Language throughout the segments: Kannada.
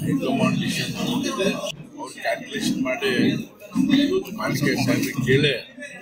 ಹೈಕಮಾಂಡ್ ಡಿಸಿಷನ್ ತಗೊಂಡಿದೆ ಅವ್ರು ಕ್ಯಾಲ್ಕುಲೇಷನ್ ಮಾಡಿ ಇವತ್ತು ಮಾಲಿಕೆ ಸಾಹೇಬ್ರಿಗೆ ಕೇಳೇ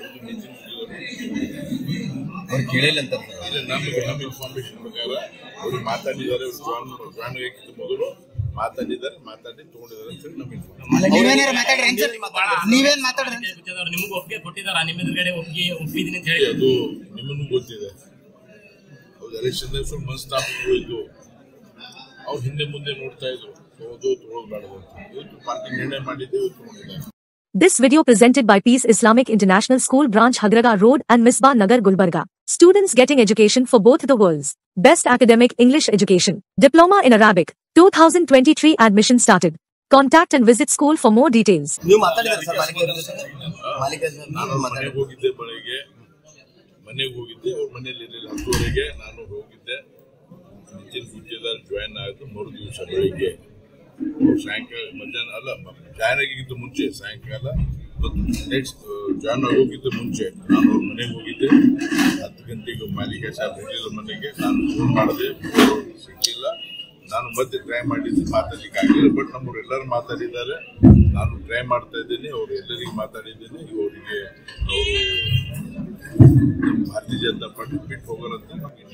ಅವ್ರು ಕೇಳಿಲ್ಲ ಅಂತಾರೆ ಸರ್ ಇಲ್ಲ ನಮಗೆ ನಮ್ಮ ಇನ್ಫಾರ್ಮೇಶನ್ ಪ್ರಕಾರ ಅವ್ರು ಮಾತಾಡಿದ್ದಾರೆ ಅವ್ರು ಜಾನ್ ಜಾನ್ ಆಗಕ್ಕಿಂತ ಮೊದಲು ಮಾತಾಡಿದ್ದಾರೆ ಮಾತಾಡಿ ತಗೊಂಡಿದ್ದಾರೆ ಅಂತ ಹೇಳಿ ನಮ್ಮ ಇನ್ಫಾರ್ಮೇಶನ್ ನೀವೇನಾರ ಮಾತಾಡ್ರಿ ಸರ್ ನೀವೇನ್ ಮಾತಾಡ್ರಿ ನಿಮ್ಗೆ ಒಪ್ಪಿಗೆ ಕೊಟ್ಟಿದಾರ ನಿಮ್ಮ ಎದುರುಗಡೆ ಒಪ್ಪಿಗೆ ಒಪ್ಪಿದೀನಿ ಅಂತ ಹೇಳಿ ಅದು ನಿಮ್ಮನ್ನು ಗೊತ್ತಿದೆ ಅವ್ರು ಎಲೆಕ್ಷನ್ ಸ್ವಲ್ಪ ಮನಸ್ತಾಪಗಳು ಇದ್ದು ಅವ್ರು ಹಿಂದೆ ಮುಂದೆ ನೋಡ್ತಾ ಇದ್ರು ತಗೋದು ತಗೊಳ್ಬಾರ್ದು ಅಂತ ಇವತ್ತು ಪಾರ್ಟಿ ನಿರ್ಣಯ ಮಾಡಿದ್ದೆ ಇವತ್ತು ತಗೊಂಡಿದ್ದಾರೆ This video presented by Peace Islamic International School Branch Hagraga Road and Misbah Nagar Gulbarga. Students getting education for both the worlds. Best academic English education. Diploma in Arabic. 2023 admission started. Contact and visit school for more details. ನೀವು ಮಾತಾಡಿದ್ರೆ ಸರ್ ಮಾಲಿಕ ಅವ್ರ ಜೊತೆ ಮಾಲಿಕ ಸರ್ ನಾನು ನೀವು ಮನೆಗೆ ಮಾತಾಡಿದ್ರೆ ಹೋಗಿದ್ದೆ ಬೆಳಗ್ಗೆ ಮನೆಗೆ ಹೋಗಿದ್ದೆ ಅವ್ರ ಮನೇಲಿ ಇರಲಿಲ್ಲ ಹತ್ತುವರೆಗೆ ನಾನು ಹೋಗಿದ್ದೆ ನಿತಿನ್ ಗುಜ್ಜೆದಾರ್ ಜಾಯಿನ್ ಆಯಿತು ಮೂರು ದಿವಸ ಬೆಳಿಗ್ಗೆ ಅವ್ರು ಸಾಯಂಕಾಲ ಮಧ್ಯಾಹ್ನ ಅಲ್ಲ ಜಾಯ್ನ್ ಆಗಿಗಿಂತ ಮುಂಚೆ ಸಾಯಂಕಾಲ ಮತ್ತು ನೆಕ್ಸ್ಟ್ ಜಾಯ್ನ್ ಆಗೋಕ್ಕಿಂತ ಮುಂಚೆ ನಾನು ಅವ್ರ ಮನೆಗೆ ಹೋಗಿದ್ದೆ ಹತ್ತು ಗಂಟೆಗೆ ಮಾಲಿಕೆ ಸಾಹೇಬ್ ಇರಲಿಲ್ಲ ಮನೆಗೆ ನಾನು ಫೋನ್ ಮಾಡಿದೆ ಸಿಕ್ಕಿಲ್ಲ ನಾನು ಮತ್ತೆ ಟ್ರೈ ಮಾಡಿದ್ದು ಮಾತಾಡ್ಲಿಕ್ಕೆ ಆಗಲಿಲ್ಲ ಬಟ್ ನಮ್ಮವ್ರು ಎಲ್ಲರೂ ಮಾತಾಡಿದ್ದಾರೆ ನಾನು ಟ್ರೈ ಮಾಡ್ತಾ ಇದ್ದೀನಿ ಅವ್ರು ಎಲ್ಲರಿಗೆ ಮಾತಾಡಿದ್ದೀನಿ ಇವರಿಗೆ ಅವರು ಭಾರತೀಯ ಜನತಾ ಪಾರ್ಟಿ ಬಿಟ್ಟು ಹೋಗೋರಂತ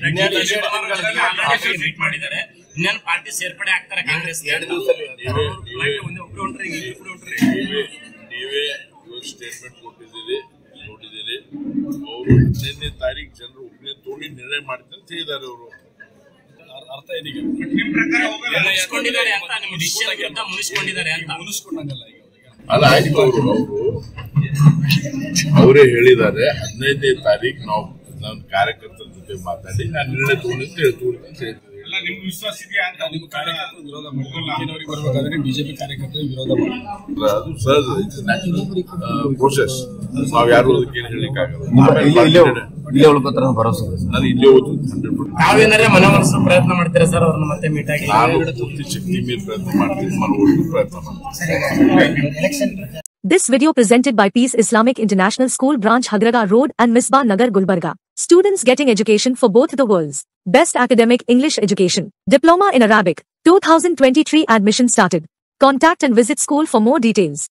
ಮೀಟ್ ಮಾಡಿದ್ದಾರೆ ಇನ್ನೇನು ಪಾರ್ಟಿ ಸೇರ್ಪಡೆ ಆಗ್ತಾರೆ ಕಾಂಗ್ರೆಸ್ ಎರಡು ದಿವಸ ನೀವೇ ನೀವೇ ನೀವೇ ನೀವೇ ಇವತ್ತು ಸ್ಟೇಟ್ಮೆಂಟ್ ಕೊಟ್ಟಿದ್ದೀರಿ ನೋಡಿದ್ದೀರಿ ಅವರು ಹದಿನೈದನೇ ತಾರೀಕು ಜನರು ಒಬ್ಬನೇ ತೋಡಿ ನಿರ್ಣಯ ಮಾಡ್ತೀನಿ ಅಂತ ಹೇಳಿದ್ದಾರೆ ಅವರು ಅರ್ಥ ಇದೀಗ ಮುನಿಸ್ಕೊಂಡಿದ್ದಾರೆ ಅಂತ ನಿಮ್ಮ ಡಿಸಿಷನ್ ವಿರುದ್ಧ ಮುನಿಸ್ಕೊಂಡಿದ್ದಾರೆ ಅಂತ ಮುನಿಸ್ಕೊಂಡಂಗಲ್ಲ ಈಗ ಅವ್ರಿಗೆ ಅಲ್ಲ ಆಯ್ತು ಅವರು ಅವರು ಅವರೇ ಹೇಳಿದ್ದಾರೆ ಹದಿನೈದನೇ ತಾರೀಕು ನಾವು ನನ್ನ ಕಾರ್ಯಕರ್ತರ ಜೊತೆ ಮಾತಾಡಿ ನಾನು ನಿರ್ಣಯ ತಗೊಂಡಿದ್ದು ಹೇಳ್ತೀನಿ ಅಂತ ಹೇಳ್ತಿದ್ದೀನಿ ಎಲ್ಲ ನಿಮ್ಗೆ ವಿಶ್ವಾಸ ಇದೆಯಾ ಅಂತ ನಿಮ್ಮ ಕಾರ್ಯಕರ್ತರು ವಿರೋಧ ಮಾಡಿದ್ರು ಬರ್ಬೇಕಾದ್ರೆ ಬಿಜೆಪಿ ಕಾರ್ಯಕರ್ತರು ವಿರೋಧ ಮಾಡಿದ್ರು ಅದು ಸಹಜ ಇಟ್ಸ್ ನ್ಯಾಚುರಲ್ ಪ್ರೋಸೆಸ್ ನಾವು ಯಾರು ಅದಕ್ಕೆ ಏನು ಹೇಳಿಕ್ಕಾಗಲ್ಲ ಇಲ್ಲೇ ಇಲ್ಲೇ ಇಲ್ಲೇ ಉಳ್ಕೋತಾರ ಭರವಸೆ ಇದೆ ಸರ್ ನಾನು ಇಲ್ಲೇ ಓದ್ತೀನಿ ಹಂಡ್ರೆಡ್ ಪರ್ಸೆಂಟ್ ತಾವೇನಾದ್ರೆ ಮನವೊಲಿಸೋ ಪ್ರಯತ್ನ ಮಾಡ್ತೀರಾ ಸರ್ ಅವ್ರನ್ನ ಮತ್ತೆ ಮೀಟ್ ಆಗಿ ನಾನು ಪೂರ್ತಿ ಶಕ್ತಿ ಮೇಲೆ ಪ್ರಯತ್ನ ಮಾಡ್ತೀನಿ ಮನವೊಲಿಸೋ ಪ್ರಯತ್ನ ಮಾಡ್ತೀನಿ election This video presented by Peace Islamic International School Branch Hagraga Road and Misbah Nagar Gulbarga. Students getting education for both the worlds. Best academic English education. Diploma in Arabic. 2023 admission started. Contact and visit school for more details.